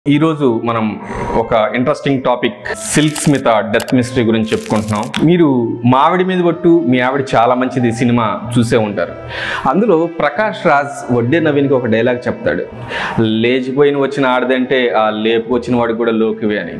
ఈరోజు మనం ఒక interesting topic Silk Smitha death mystery గురించి చెప్పుకుంటున్నాం మీరు మావిడి మీద పట్టు మీ ఆవిడ చాలా మంచిది సినిమా చూసే ఉంటారు అందులో ప్రకాష్ రాజ్ వడ్డే నవీన్కి ఒక డైలాగ్ చెప్తాడు లేచిపోయిన వచ్చిన ఆడదంటే ఆ లేపు వచ్చిన వాడికి కూడా లోకివే అని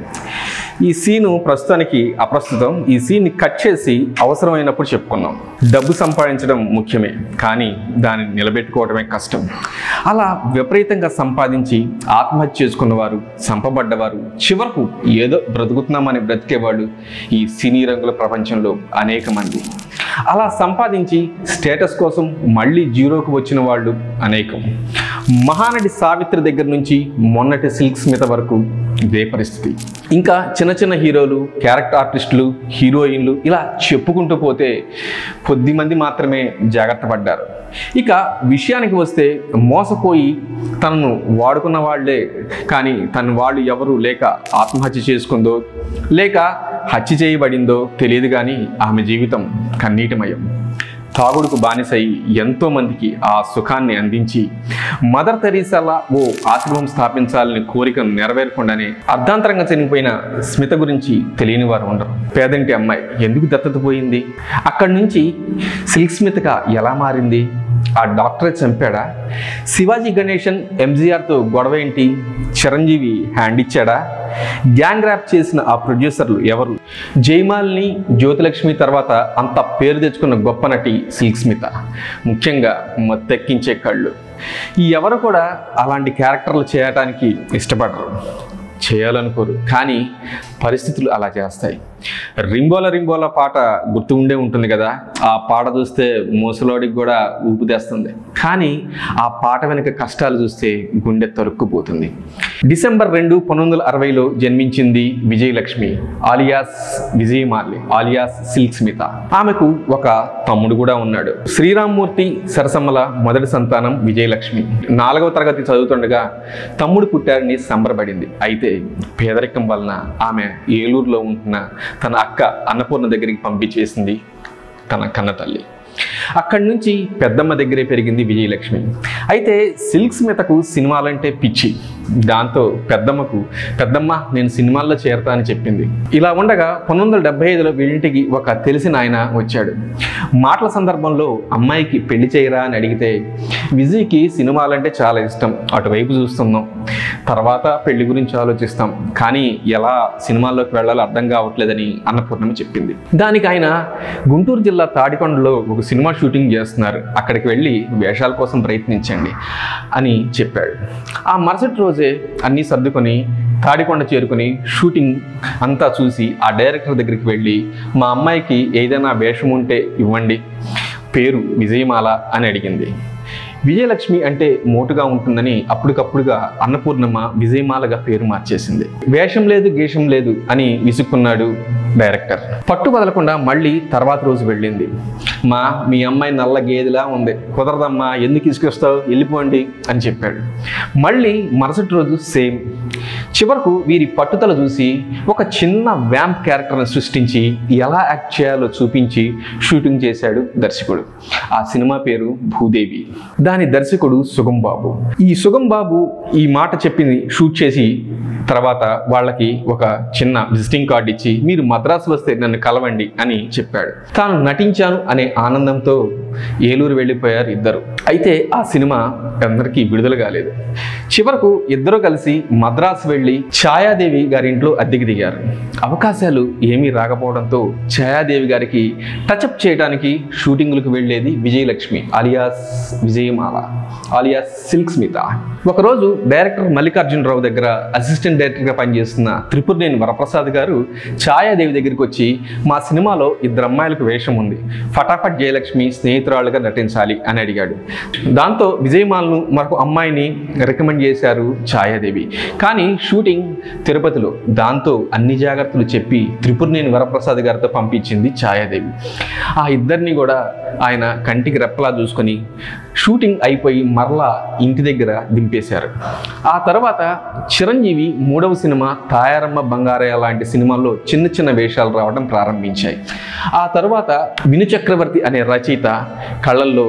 ఈ సీను ప్రస్తుతానికి అప్రస్తుతం ఈ సీన్ని కట్ చేసి అవసరమైనప్పుడు చెప్పుకున్నాం డబ్బు సంపాదించడం ముఖ్యమే కానీ దాన్ని నిలబెట్టుకోవడమే కష్టం అలా విపరీతంగా సంపాదించి ఆత్మహత్య చేసుకున్నవారు చంపబడ్డవారు చివరకు ఏదో బ్రతుకుతున్నామని బ్రతికేవాళ్ళు ఈ సినీ రంగుల ప్రపంచంలో అనేక మంది అలా సంపాదించి స్టేటస్ కోసం మళ్ళీ జీరోకు వచ్చిన వాళ్ళు అనేకం మహానటి సావిత్రి దగ్గర నుంచి మొన్నటి సిల్క్ స్మిత వరకు ఇదే పరిస్థితి ఇంకా చిన్న చిన్న హీరోలు క్యారెక్టర్ ఆర్టిస్టులు హీరోయిన్లు ఇలా చెప్పుకుంటూ పోతే కొద్ది మంది మాత్రమే జాగ్రత్త పడ్డారు ఇక విషయానికి వస్తే మోసపోయి తనను వాడుకున్న వాళ్ళే కానీ తన వాళ్ళు ఎవరు లేక ఆత్మహత్య చేసుకుందో లేక హత్య చేయబడిందో తెలియదు కానీ ఆమె జీవితం కన్నీటిమయం తాగుడుకు బానిసై ఎంతో మందికి ఆ సుఖాన్ని అందించి మదర్ తెరీసాలా ఓ ఆశ్రమం స్థాపించాలని కోరికను నెరవేరకుండానే అర్ధాంతరంగా చనిపోయిన స్మిత గురించి తెలియని వారు ఉండరు పేదంటి అమ్మాయి ఎందుకు దత్తత పోయింది అక్కడి నుంచి సిల్క్ స్మితగా ఎలా మారింది ఆ డాక్టరే చంపాడా శివాజీ గణేశన్ ఎంజీఆర్తో గొడవ ఏంటి చిరంజీవి హ్యాండ్ ఇచ్చాడా గ్యాంగ్ ర్యాప్ చేసిన ఆ ప్రొడ్యూసర్లు ఎవరు జైమాల్ని జ్యోతిలక్ష్మి తర్వాత అంత పేరు తెచ్చుకున్న గొప్ప నటి సిల్క్ స్మిత ముఖ్యంగా మత్తెక్కించే కళ్ళు ఈ ఎవరు కూడా అలాంటి క్యారెక్టర్లు చేయడానికి ఇష్టపడరు చేయాలనుకోరు కానీ పరిస్థితులు అలా చేస్తాయి రింబోల రింబోల పాట గుర్తు ఉండే ఉంటుంది కదా ఆ పాట చూస్తే ముసలోడికి కూడా ఊపు తెస్తుంది కానీ ఆ పాట వెనుక కష్టాలు చూస్తే గుండె తరుక్కుపోతుంది డిసెంబర్ రెండు పంతొమ్మిది వందల అరవైలో జన్మించింది విజయలక్ష్మి ఆలియాస్ విజయమాలి ఆలియాస్ సిల్క్ స్మిత ఆమెకు ఒక తమ్ముడు కూడా ఉన్నాడు శ్రీరామ్మూర్తి సరసమ్మల మొదటి సంతానం విజయలక్ష్మి నాలుగవ తరగతి చదువుతుండగా తమ్ముడు పుట్టారని సంబరపడింది అయితే పేదరికం వలన ఆమె ఏలూరులో ఉంటున్న తన అక్క అన్నపూర్ణ దగ్గరికి పంపించేసింది తన కన్న తల్లి అక్కడి నుంచి పెద్దమ్మ దగ్గరే పెరిగింది విజయలక్ష్మి అయితే సిల్క్ స్మితకు సినిమాలంటే పిచ్చి దాంతో పెద్దమ్మకు పెద్దమ్మ నేను సినిమాల్లో చేరతా అని చెప్పింది ఇలా ఉండగా పంతొమ్మిది వందల డెబ్బై ఐదులో వీళ్ళింటికి ఒక తెలిసిన ఆయన వచ్చాడు మాటల సందర్భంలో అమ్మాయికి పెళ్లి చేయరా అని అడిగితే విజయ్కి సినిమాలంటే చాలా ఇష్టం అటువైపు చూస్తున్నాం తర్వాత పెళ్లి గురించి ఆలోచిస్తాం కానీ ఎలా సినిమాల్లోకి వెళ్ళాలో అర్థం కావట్లేదని అన్నపూర్ణమ చెప్పింది దానికి ఆయన గుంటూరు జిల్లా తాడికొండలో ఒక సినిమా షూటింగ్ చేస్తున్నారు అక్కడికి వెళ్ళి వేషాల కోసం ప్రయత్నించండి అని చెప్పాడు ఆ మరుసటి రోజే అన్నీ సర్దుకొని తాడికొండ చేరుకుని షూటింగ్ అంతా చూసి ఆ డైరెక్టర్ దగ్గరికి వెళ్ళి మా అమ్మాయికి ఏదైనా వేషం ఉంటే ఇవ్వండి పేరు విజయమాల అని అడిగింది విజయలక్ష్మి అంటే మోటుగా ఉంటుందని అప్పటికప్పుడుగా అన్నపూర్ణమ్మ విజయమాలగా పేరు మార్చేసింది వేషం లేదు గేషం లేదు అని విసుక్కున్నాడు డైరెక్టర్ పట్టు వదలకుండా మళ్ళీ తర్వాత రోజు వెళ్ళింది మా మీ అమ్మాయి నల్ల గేదెలా ఉంది కుదరదమ్మా ఎందుకు ఇసుకొస్తావు వెళ్ళిపోండి అని చెప్పాడు మళ్ళీ మరుసటి రోజు సేమ్ చివరకు వీరి పట్టుదల చూసి ఒక చిన్న వ్యాంప్ క్యారెక్టర్ని సృష్టించి ఎలా యాక్ట్ చేయాలో చూపించి షూటింగ్ చేశాడు దర్శకుడు ఆ సినిమా పేరు భూదేవి దాని దర్శకుడు సుగం బాబు ఈ సుగం బాబు ఈ మాట చెప్పింది షూట్ చేసి తర్వాత వాళ్ళకి ఒక చిన్న విజిటింగ్ కార్డు ఇచ్చి మీరు మద్రాసు వస్తే నన్ను కలవండి అని చెప్పాడు తాను నటించాను అనే ఆనందంతో ఏలూరు వెళ్ళిపోయారు ఇద్దరు అయితే ఆ సినిమా అందరికీ విడుదల కాలేదు చివరకు ఇద్దరు కలిసి మద్రాసు వెళ్ళి ఛాయాదేవి గారి ఇంట్లో అద్దెకి దిగారు అవకాశాలు ఏమీ రాకపోవడంతో ఛాయాదేవి గారికి టచ్అప్ చేయడానికి షూటింగ్లకు వెళ్ళేది విజయలక్ష్మి అలియాస్ విజయమాల అలియాస్ సిల్క్ స్మిత ఒకరోజు డైరెక్టర్ మల్లికార్జునరావు దగ్గర అసిస్టెంట్ డైరెక్టర్గా పనిచేస్తున్న త్రిపురనేని వరప్రసాద్ గారు ఛాయాదేవి దగ్గరికి వచ్చి మా సినిమాలో ఇద్దరు అమ్మాయిలకు వేషం ఉంది ఫటాఫట్ జయలక్ష్మి స్నేహితురాలుగా నటించాలి అని అడిగాడు దాంతో విజయమాలను మరొక అమ్మాయిని రికమెండ్ చేశారు ఛాయాదేవి కానీ షూటింగ్ తిరుపతిలో దాంతో అన్ని జాగ్రత్తలు చెప్పి త్రిపురనేని వరప్రసాద్ గారితో పంపించింది ఛాయాదేవి ఆ ఇద్దరిని కూడా ఆయన కంటికి రెప్పలా చూసుకొని షూటింగ్ అయిపోయి మరలా ఇంటి దగ్గర దింపేశారు ఆ తర్వాత చిరంజీవి మూడవ సినిమా తాయారమ్మ బంగారయ్య లాంటి సినిమాల్లో చిన్న చిన్న వేషాలు రావడం ప్రారంభించాయి ఆ తర్వాత విను చక్రవర్తి అనే రచయిత కళ్ళల్లో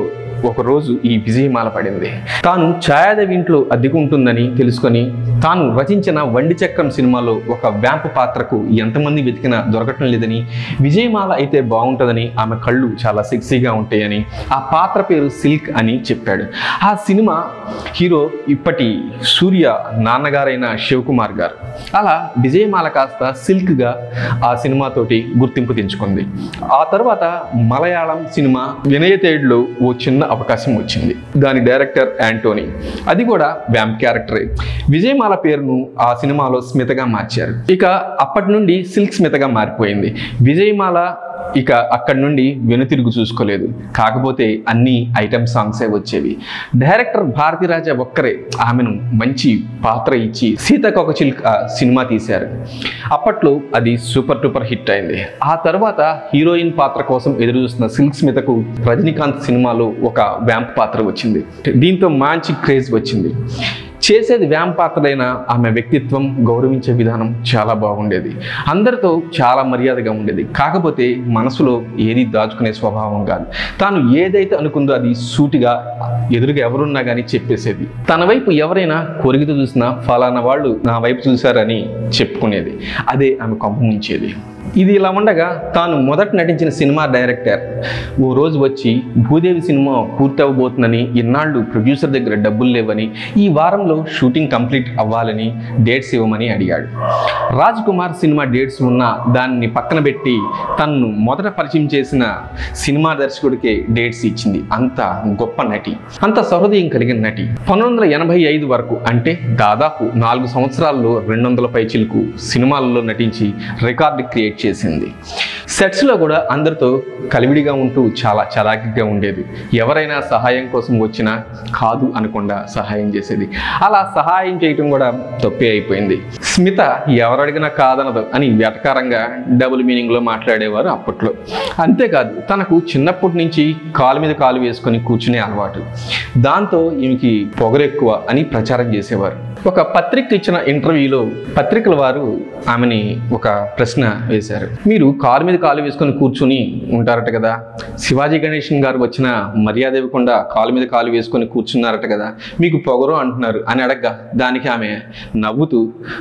ఒకరోజు ఈ విజయమాల పడింది తాను ఛాయాదేవి ఇంట్లో అద్దెకుంటుందని తెలుసుకొని తాను రచించిన వండి చక్రం సినిమాలో ఒక వ్యాంపు పాత్రకు ఎంతమంది వెతికినా దొరకటం లేదని విజయమాల అయితే బాగుంటుందని ఆమె కళ్ళు చాలా సెక్సీగా ఉంటాయని ఆ పాత్ర పేరు సిల్క్ అని చెప్పాడు ఆ సినిమా హీరో ఇప్పటి సూర్య నాన్నగారైన శివకుమార్ గారు అలా విజయమాల కాస్త సిల్క్గా ఆ సినిమాతోటి గుర్తింపు తెచ్చుకుంది ఆ తర్వాత మలయాళం సినిమా వినయతేడ్లో ఓ చిన్న అవకాశం వచ్చింది దాని డైరెక్టర్ యాంటోనీ అది కూడా వ్యాంప్ క్యారెక్టరే విజయమాల పేరును ఆ సినిమాలో స్మితగా మార్చారు ఇక అప్పటి నుండి సిల్క్ స్మితగా మారిపోయింది విజయమాల ఇక అక్కడి నుండి వెనుతిరుగు చూసుకోలేదు కాకపోతే అన్ని ఐటమ్ సాంగ్సే వచ్చేవి డైరెక్టర్ భారతీరాజా ఒక్కరే ఆమెను మంచి పాత్ర ఇచ్చి సీతకొక చిల్క సినిమా తీశారు అప్పట్లో అది సూపర్ టూపర్ హిట్ అయింది ఆ తర్వాత హీరోయిన్ పాత్ర కోసం ఎదురు చూస్తున్న సిల్క్ స్మితకు రజనీకాంత్ సినిమాలో ఒక వ్యాంప్ పాత్ర వచ్చింది దీంతో మంచి క్రేజ్ వచ్చింది చేసేది వ్యామ్ పాత్రలైన ఆమె వ్యక్తిత్వం గౌరవించే విధానం చాలా బాగుండేది అందరితో చాలా మర్యాదగా ఉండేది కాకపోతే మనసులో ఏది దాచుకునే స్వభావం కాదు తాను ఏదైతే అనుకుందో అది సూటిగా ఎదురుగా ఎవరున్నా కానీ చెప్పేసేది తన వైపు ఎవరైనా కొరిగితో చూసినా ఫలానా వాళ్ళు నా వైపు చూశారని చెప్పుకునేది అదే ఆమె కొంప ముంచేది ఇది ఇలా ఉండగా తాను మొదట నటించిన సినిమా డైరెక్టర్ ఓ రోజు వచ్చి భూదేవి సినిమా పూర్తి అవ్వబోతుందని ఇన్నాళ్ళు ప్రొడ్యూసర్ దగ్గర డబ్బులు లేవని ఈ వారంలో షూటింగ్ కంప్లీట్ అవ్వాలని డేట్స్ ఇవ్వమని అడిగాడు రాజ్ కుమార్ సినిమా డేట్స్ ఉన్నా దాన్ని పక్కన పెట్టి తనను మొదట పరిచయం చేసిన సినిమా దర్శకుడికే డేట్స్ ఇచ్చింది అంత గొప్ప నటి అంత సహృదయం కలిగిన నటి పంతొమ్మిది వందల ఎనభై ఐదు వరకు అంటే దాదాపు నాలుగు సంవత్సరాల్లో రెండు వందల పైచిలకు సినిమాలలో నటించి రికార్డు క్రియేట్ చేసింది సెట్స్లో కూడా అందరితో కలివిడిగా ఉంటూ చాలా చలాకిగా ఉండేది ఎవరైనా సహాయం కోసం వచ్చినా కాదు అనకుండా సహాయం చేసేది అలా సహాయం చేయటం కూడా తప్పే అయిపోయింది స్మిత ఎవరు అడిగినా కాదనదు అని వెటకారంగా డబుల్ మీనింగ్లో మాట్లాడేవారు అప్పట్లో అంతేకాదు తనకు చిన్నప్పటి నుంచి కాలు మీద కాలు వేసుకొని కూర్చునే అలవాటు దాంతో ఈమెకి పొగరెక్కువ అని ప్రచారం చేసేవారు ఒక పత్రిక ఇచ్చిన ఇంటర్వ్యూలో పత్రికల వారు ఆమెని ఒక ప్రశ్న వేశారు మీరు కాలు మీద కాలు వేసుకొని కూర్చుని ఉంటారట కదా శివాజీ గణేషన్ గారు వచ్చిన మర్యాద ఇవ్వకుండా కాలు మీద కాలు వేసుకొని కూర్చున్నారట కదా మీకు పొగరు అంటున్నారు అని అడగగా దానికి ఆమె నవ్వుతూ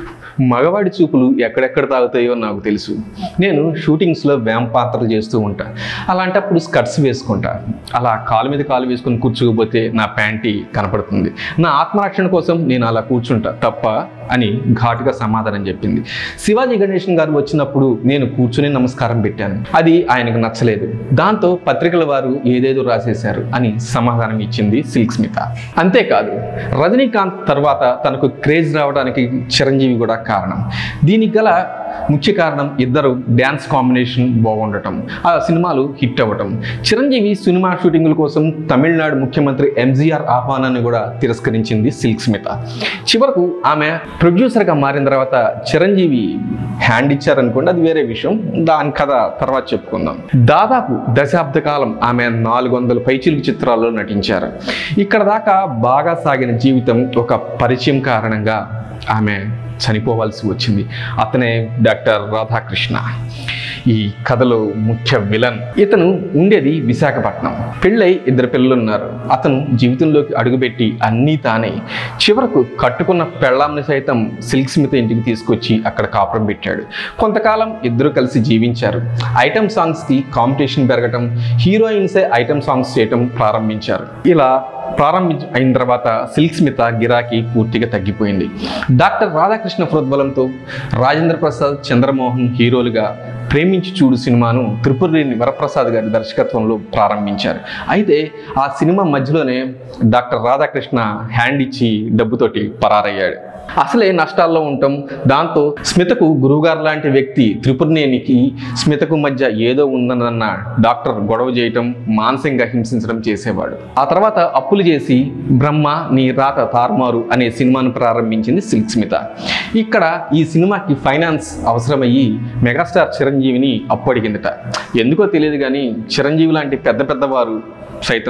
మగవాడి చూపులు ఎక్కడెక్కడ తాగుతాయో నాకు తెలుసు నేను షూటింగ్స్లో వ్యామ్ పాత్రలు చేస్తూ ఉంటా అలాంటప్పుడు స్కర్ట్స్ వేసుకుంటా అలా కాలు మీద కాలు వేసుకొని కూర్చోకపోతే నా ప్యాంటీ కనపడుతుంది నా ఆత్మరక్షణ కోసం నేను అలా కూర్చుంటా తప్ప అని ఘాటుగా సమాధానం చెప్పింది శివాజీ గణేషన్ గారు వచ్చినప్పుడు నేను కూర్చుని నమస్కారం పెట్టాను అది ఆయనకు నచ్చలేదు దాంతో పత్రికల వారు ఏదేదో రాసేశారు అని సమాధానం ఇచ్చింది సిల్క్ స్మిత అంతేకాదు రజనీకాంత్ తర్వాత తనకు క్రేజ్ రావడానికి చిరంజీవి కూడా కారణం దీనికి గల ముఖ్య కారణం ఇద్దరు డ్యాన్స్ కాంబినేషన్ బాగుండటం ఆ సినిమాలు హిట్ అవ్వటం చిరంజీవి సినిమా షూటింగుల కోసం తమిళనాడు ముఖ్యమంత్రి ఎంజీఆర్ ఆహ్వానాన్ని కూడా తిరస్కరించింది సిల్క్ స్మిత చివరకు ఆమె ప్రొడ్యూసర్గా మారిన తర్వాత చిరంజీవి హ్యాండ్ ఇచ్చారనుకోండి అది వేరే విషయం దాని కథ తర్వాత చెప్పుకుందాం దాదాపు దశాబ్ద కాలం ఆమె నాలుగు వందల పైచిలుకు చిత్రాల్లో నటించారు ఇక్కడ దాకా బాగా సాగిన జీవితం ఒక పరిచయం కారణంగా ఆమె చనిపోవాల్సి వచ్చింది అతనే డాక్టర్ రాధాకృష్ణ ఈ కథలో ముఖ్య విలన్ ఇతను ఉండేది విశాఖపట్నం పెళ్ళై ఇద్దరు పిల్లలు ఉన్నారు అతను జీవితంలోకి అడుగుపెట్టి అన్నీ తానే చివరకు కట్టుకున్న పెళ్ళాంని సైతం సిల్క్ స్మిత ఇంటికి తీసుకొచ్చి అక్కడ కాపురం పెట్టాడు కొంతకాలం ఇద్దరు కలిసి జీవించారు ఐటమ్ సాంగ్స్కి కాంపిటీషన్ పెరగటం హీరోయిన్సే ఐటమ్ సాంగ్స్ చేయటం ప్రారంభించారు ఇలా ప్రారంభించి అయిన తర్వాత సిల్క్ స్మిత గిరాకీ పూర్తిగా తగ్గిపోయింది డాక్టర్ రాధాకృష్ణ ప్రోద్బలంతో రాజేంద్ర ప్రసాద్ చంద్రమోహన్ హీరోలుగా ప్రేమించి చూడు సినిమాను త్రిపురనేని వరప్రసాద్ గారి దర్శకత్వంలో ప్రారంభించారు అయితే ఆ సినిమా మధ్యలోనే డాక్టర్ రాధాకృష్ణ హ్యాండ్ ఇచ్చి డబ్బుతోటి పరారయ్యాడు అసలే నష్టాల్లో ఉంటాం దాంతో స్మితకు గురువుగారు లాంటి వ్యక్తి త్రిపురనేనికి స్మితకు మధ్య ఏదో ఉందన్న డాక్టర్ గొడవ చేయటం మానసికంగా హింసించడం చేసేవాడు ఆ తర్వాత అప్పులు చేసి బ్రహ్మ నీ రాత తారుమారు అనే సినిమాను ప్రారంభించింది సిల్క్ స్మిత ఇక్కడ ఈ సినిమాకి ఫైనాన్స్ అవసరమయ్యి మెగాస్టార్ చిరంజీవిని అప్పు అడిగిందట ఎందుకో తెలియదు కానీ చిరంజీవి లాంటి పెద్ద పెద్దవారు సైతం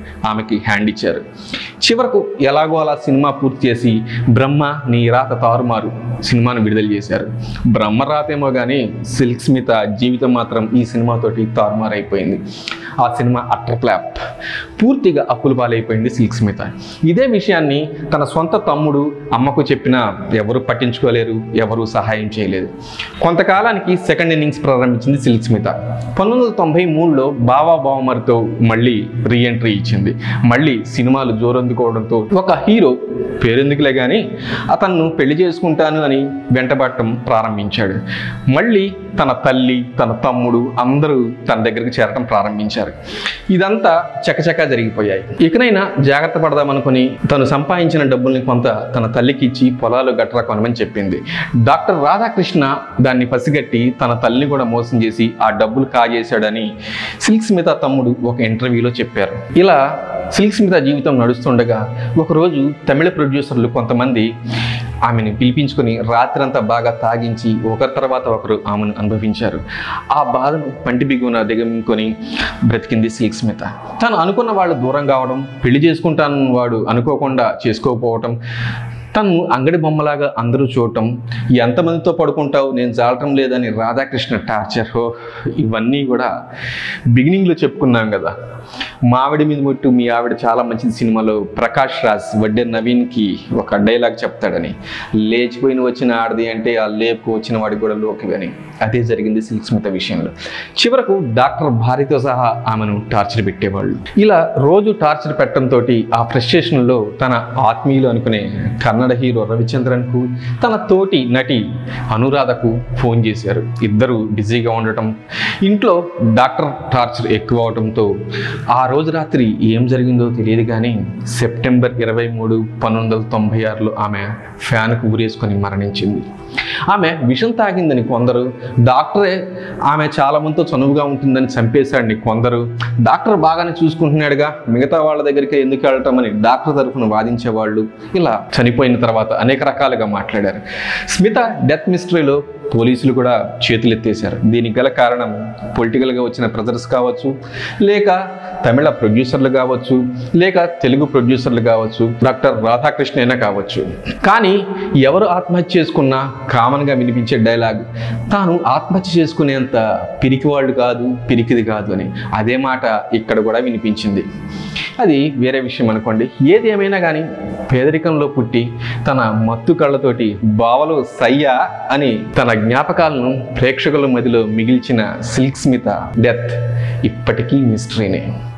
ఆమెకి హ్యాండ్ ఇచ్చారు చివరకు ఎలాగో అలా సినిమా పూర్తి చేసి బ్రహ్మ నీ రాత తారుమారు సినిమాను విడుదల చేశారు బ్రహ్మ రాతేమో కానీ సిల్క్ స్మిత జీవితం మాత్రం ఈ సినిమాతోటి తారుమారు అయిపోయింది ఆ సినిమా అట్టర్ క్లాప్ పూర్తిగా అప్పుల పాలైపోయింది సిల్క్ స్మిత ఇదే విషయాన్ని తన సొంత తమ్ముడు అమ్మకు చెప్పినా ఎవరు పట్టించుకోలేరు ఎవరు సహాయం చేయలేదు కొంతకాలానికి సెకండ్ ఇన్నింగ్స్ ప్రారంభించింది సిల్క్ స్మిత పంతొమ్మిది వందల తొంభై మూడులో బావా బావమరితో మళ్ళీ రీఎంట్రీ ఇచ్చింది మళ్ళీ సినిమాలు జోరందుకోవడంతో ఒక హీరో పేరెందుకులే కానీ అతన్ను పెళ్లి చేసుకుంటాను అని వెంటబడటం ప్రారంభించాడు మళ్ళీ తన తల్లి తన తమ్ముడు అందరూ తన దగ్గరికి చేరటం ప్రారంభించారు ఇదంతా చకచకా జరిగిపోయాయి ఇకనైనా జాగ్రత్త పడదామనుకుని తను సంపాదించిన డబ్బుల్ని కొంత తన తల్లికి ఇచ్చి పొలాలు గట్రా కొనమని చెప్పింది డాక్టర్ రాధాకృష్ణ దాన్ని పసిగట్టి తన తల్లిని కూడా మోసం చేసి ఆ డబ్బులు కాజేశాడని సిల్క్ స్మిత తమ్ముడు ఒక ఇంటర్వ్యూలో చెప్పారు ఇలా సిల్క్ స్మిత జీవితం నడుస్తుండగా ఒకరోజు తమిళ ప్రొడ్యూసర్లు కొంతమంది ఆమెను పిలిపించుకొని రాత్రంతా బాగా తాగించి ఒకరి తర్వాత ఒకరు ఆమెను అనుభవించారు ఆ బాధను పంటి బిగున దిగమింకొని బ్రతికింది సిల్క్ స్మిత తను అనుకున్న వాళ్ళు దూరం కావడం పెళ్లి చేసుకుంటాను వాడు అనుకోకుండా చేసుకోకపోవటం తను అంగడి బొమ్మలాగా అందరూ చూడటం ఎంతమందితో పడుకుంటావు నేను జాలటం లేదని రాధాకృష్ణ టార్చర్ హో ఇవన్నీ కూడా బిగినింగ్లో చెప్పుకున్నాం కదా మావిడి మీద ముట్టు మీ ఆవిడ చాలా మంచిది సినిమాలో ప్రకాష్ రాజ్ వడ్డే నవీన్కి ఒక డైలాగ్ చెప్తాడని లేచిపోయిన వచ్చిన ఆడది అంటే ఆ లేపుకు వచ్చిన వాడికి కూడా లోకి అని అదే జరిగింది సిల్క్ స్మిత విషయంలో చివరకు డాక్టర్ భార్యతో సహా ఆమెను టార్చర్ పెట్టేవాళ్ళు ఇలా రోజు టార్చర్ పెట్టడంతో ఆ ఫ్రస్ట్రేషన్లో తన ఆత్మీయులు అనుకునే కన్నడ హీరో రవిచంద్రన్కు తన తోటి నటి అనురాధకు ఫోన్ చేశారు ఇద్దరు బిజీగా ఉండటం ఇంట్లో డాక్టర్ టార్చర్ ఎక్కువ అవడంతో ఆ రోజు రాత్రి ఏం జరిగిందో తెలియదు కానీ సెప్టెంబర్ ఇరవై మూడు పంతొమ్మిది వందల తొంభై ఆరులో ఆమె ఫ్యాన్కు ఉరేసుకొని మరణించింది ఆమె విషం తాగిందని కొందరు డాక్టరే ఆమె చాలా మందితో చనువుగా ఉంటుందని చంపేశాడని కొందరు డాక్టర్ బాగానే చూసుకుంటున్నాడుగా మిగతా వాళ్ళ దగ్గరికి ఎందుకు వెళ్ళటం అని డాక్టర్ తరఫున వాదించేవాళ్ళు ఇలా చనిపోయిన తర్వాత అనేక రకాలుగా మాట్లాడారు స్మిత డెత్ మిస్టరీలో పోలీసులు కూడా చేతులు ఎత్తేశారు దీనికి గల కారణం పొలిటికల్గా వచ్చిన ప్రెజర్స్ కావచ్చు లేక తమిళ ప్రొడ్యూసర్లు కావచ్చు లేక తెలుగు ప్రొడ్యూసర్లు కావచ్చు డాక్టర్ రాధాకృష్ణ అయినా కావచ్చు కానీ ఎవరు ఆత్మహత్య చేసుకున్నా కామన్గా వినిపించే డైలాగ్ తాను ఆత్మహత్య చేసుకునేంత పిరికివాళ్ళు కాదు పిరికిది కాదు అని అదే మాట ఇక్కడ కూడా వినిపించింది అది వేరే విషయం అనుకోండి ఏది ఏమైనా కానీ పేదరికంలో పుట్టి తన మత్తు కళ్ళతోటి బావలు సయ్యా అని తన జ్ఞాపకాలను ప్రేక్షకుల మదిలో మిగిల్చిన సిల్క్ స్మిత డెత్ ఇప్పటికీ మిస్టరీనే